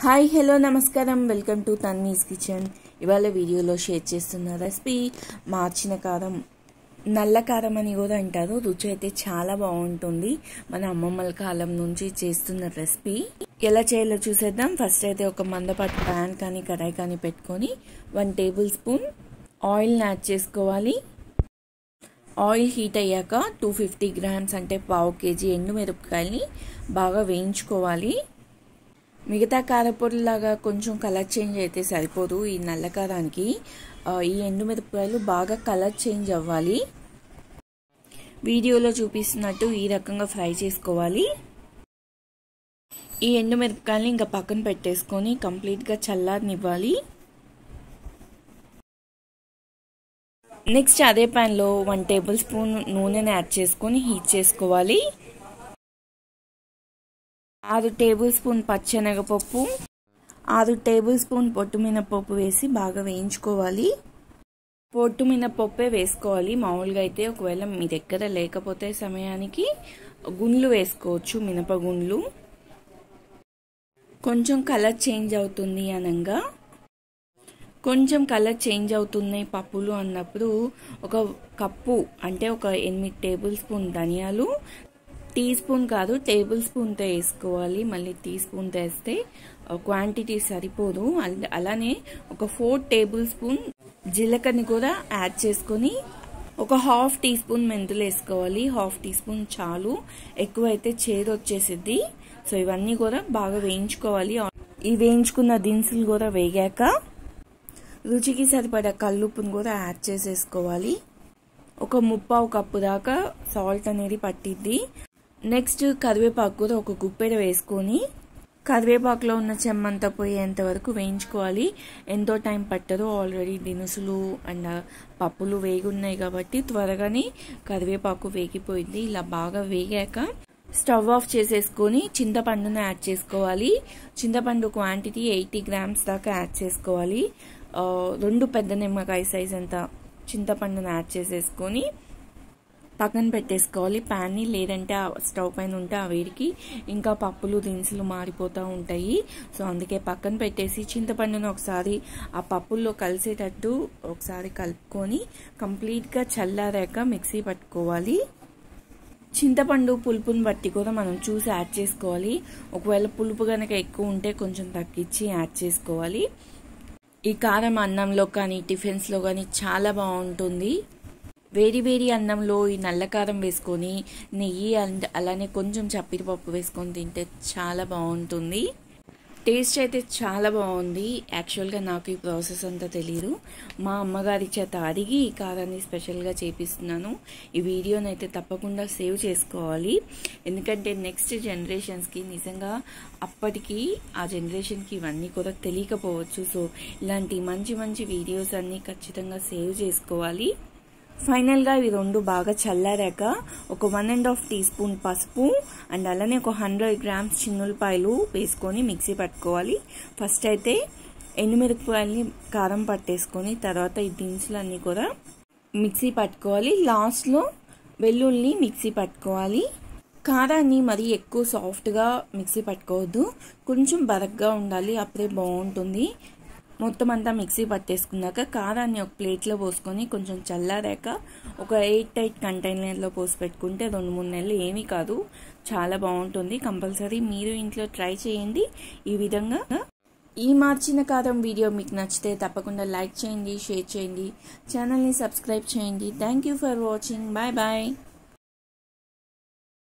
hi hello నమస్కారం welcome to Tanni's kitchen ఇవాళ వీడియోలో షేర్ చేస్తున్న రెసిపీ మార్చిన కారం నల్ల కారం అని కూడా అంటారు రుచి అయితే చాలా బాగుంటుంది మన అమ్మమ్మల కాలం నుంచి చేస్తున్న రెసిపీ ఎలా చేయాలో చూసేద్దాం ఫస్ట్ అయితే ఒక మందపాటి ప్యాన్ కానీ కడాయి కానీ పెట్టుకొని వన్ టేబుల్ స్పూన్ ఆయిల్ని యాడ్ చేసుకోవాలి ఆయిల్ హీట్ అయ్యాక టూ ఫిఫ్టీ గ్రామ్స్ అంటే పావు కేజీ ఎండుమిరపకాయల్ని బాగా వేయించుకోవాలి మిగతా కారపొడిలాగా కొంచెం కలర్ చేంజ్ అయితే సరిపోదు ఈ నల్ల కారానికి ఈ ఎండుమిరపకాయలు బాగా కలర్ చేంజ్ అవ్వాలి వీడియోలో చూపిస్తున్నట్టు ఈ రకంగా ఫ్రై చేసుకోవాలి ఈ ఎండుమిరపకాయలని ఇంకా పక్కన పెట్టేసుకొని కంప్లీట్గా చల్లారనివ్వాలి నెక్స్ట్ అదే ప్యాన్లో వన్ టేబుల్ స్పూన్ నూనెని యాడ్ చేసుకొని హీట్ చేసుకోవాలి ఆరు టేబుల్ స్పూన్ పచ్చెనగపప్పు ఆరు టేబుల్ స్పూన్ పొట్టు మినపప్పు వేసి బాగా వేయించుకోవాలి పొట్టు మినపప్పే వేసుకోవాలి మామూలుగా అయితే ఒకవేళ మీ దగ్గర లేకపోతే సమయానికి గుండ్లు వేసుకోవచ్చు మినపగుండ్లు కొంచెం కలర్ చేంజ్ అవుతుంది అనగా కొంచెం కలర్ చేంజ్ అవుతున్నాయి పప్పులు అన్నప్పుడు ఒక కప్పు అంటే ఒక ఎనిమిది టేబుల్ స్పూన్ ధనియాలు టీ స్పూన్ కాదు టేబుల్ స్పూన్తో వేసుకోవాలి మళ్ళీ టీ స్పూన్తో వేస్తే క్వాంటిటీ సరిపోదు అలానే ఒక ఫోర్ టేబుల్ స్పూన్ జీలకర్రని కూడా యాడ్ చేసుకొని ఒక హాఫ్ టీ స్పూన్ మెంతులు వేసుకోవాలి హాఫ్ టీ స్పూన్ చాలు ఎక్కువ అయితే చేదు వచ్చేసిద్ది సో ఇవన్నీ కూడా బాగా వేయించుకోవాలి ఈ వేయించుకున్న దినుసులు కూడా వేగాక రుచికి సరిపడా కల్లుప్పును కూడా యాడ్ చేసేసుకోవాలి ఒక ముప్పావు కప్పు దాకా సాల్ట్ అనేది పట్టిద్ది నెక్స్ట్ కరివేపాకు కూడా ఒక గుప్పెడ వేసుకొని కరివేపాకులో ఉన్న చెమ్మంతా పోయేంత వరకు వేయించుకోవాలి ఎంతో టైం పట్టదు ఆల్రెడీ దినుసులు అండ్ పప్పులు వేగున్నాయి కాబట్టి త్వరగానే కరివేపాకు వేగిపోయింది ఇలా బాగా వేగాక స్టవ్ ఆఫ్ చేసేసుకొని చింతపండును యాడ్ చేసుకోవాలి చింతపండు క్వాంటిటీ ఎయిటీ గ్రామ్స్ దాకా యాడ్ చేసుకోవాలి రెండు పెద్ద నిమ్మకాయ సైజ్ అంత చింతపండును యాడ్ చేసేసుకొని పక్కన పెట్టేసుకోవాలి ప్యాన్ని లేదంటే ఆ స్టవ్ పైన ఉంటే ఆ వేడికి ఇంకా పప్పులు దినుసులు మారిపోతూ ఉంటాయి సో అందుకే పక్కన పెట్టేసి చింతపండును ఒకసారి ఆ పప్పుల్లో కలిసేటట్టు ఒకసారి కలుపుకొని కంప్లీట్గా చల్లారాక మిక్సీ పట్టుకోవాలి చింతపండు పులుపుని బట్టి కూడా మనం చూసి యాడ్ చేసుకోవాలి ఒకవేళ పులుపు కనుక ఎక్కువ ఉంటే కొంచెం తగ్గించి యాడ్ చేసుకోవాలి ఈ కారం అన్నంలో కానీ టిఫిన్స్లో కానీ చాలా బాగుంటుంది వేడి వేడి అన్నంలో ఈ నల్ల కారం వేసుకొని నెయ్యి అండ్ అలానే కొంచెం చప్పిరిపప్పు వేసుకొని తింటే చాలా బాగుంటుంది టేస్ట్ అయితే చాలా బాగుంది యాక్చువల్గా నాకు ఈ ప్రాసెస్ అంతా తెలియదు మా అమ్మగారి చేత అడిగి ఈ కారాన్ని స్పెషల్గా చేపిస్తున్నాను ఈ వీడియోని అయితే తప్పకుండా సేవ్ చేసుకోవాలి ఎందుకంటే నెక్స్ట్ జనరేషన్స్కి నిజంగా అప్పటికి ఆ జనరేషన్కి ఇవన్నీ కూడా తెలియకపోవచ్చు సో ఇలాంటి మంచి మంచి వీడియోస్ అన్నీ ఖచ్చితంగా సేవ్ చేసుకోవాలి ఫైనల్గా ఇవి రెండు బాగా చల్లారాక ఒక one and half tea spoon పసుపు అండ్ అలానే ఒక హండ్రెడ్ గ్రామ్స్ చిన్నులపాయలు వేసుకొని మిక్సీ పట్టుకోవాలి ఫస్ట్ అయితే ఎండుమిరపకాయలని కారం పట్టేసుకొని తర్వాత ఈ దినుసులన్నీ కూడా మిక్సీ పట్టుకోవాలి లాస్ట్లో వెల్లుల్ని మిక్సీ పట్టుకోవాలి కారాన్ని మరీ ఎక్కువ సాఫ్ట్గా మిక్సీ పట్టుకోవద్దు కొంచెం బరగ్గా ఉండాలి అప్పుడే బాగుంటుంది మొత్తం అంతా మిక్సీ పట్టేసుకున్నాక కారాన్ని ఒక ప్లేట్లో పోసుకొని కొంచెం చల్లారాక ఒక ఎయిట్ ఎయిట్ కంటైనర్లో పోసి పెట్టుకుంటే రెండు మూడు నెలలు ఏమీ కాదు చాలా బాగుంటుంది కంపల్సరీ మీరు ఇంట్లో ట్రై చేయండి ఈ విధంగా ఈ మార్చిన కారం వీడియో మీకు నచ్చితే తప్పకుండా లైక్ చేయండి షేర్ చేయండి ఛానల్ని సబ్స్క్రైబ్ చేయండి thank for watching bye bye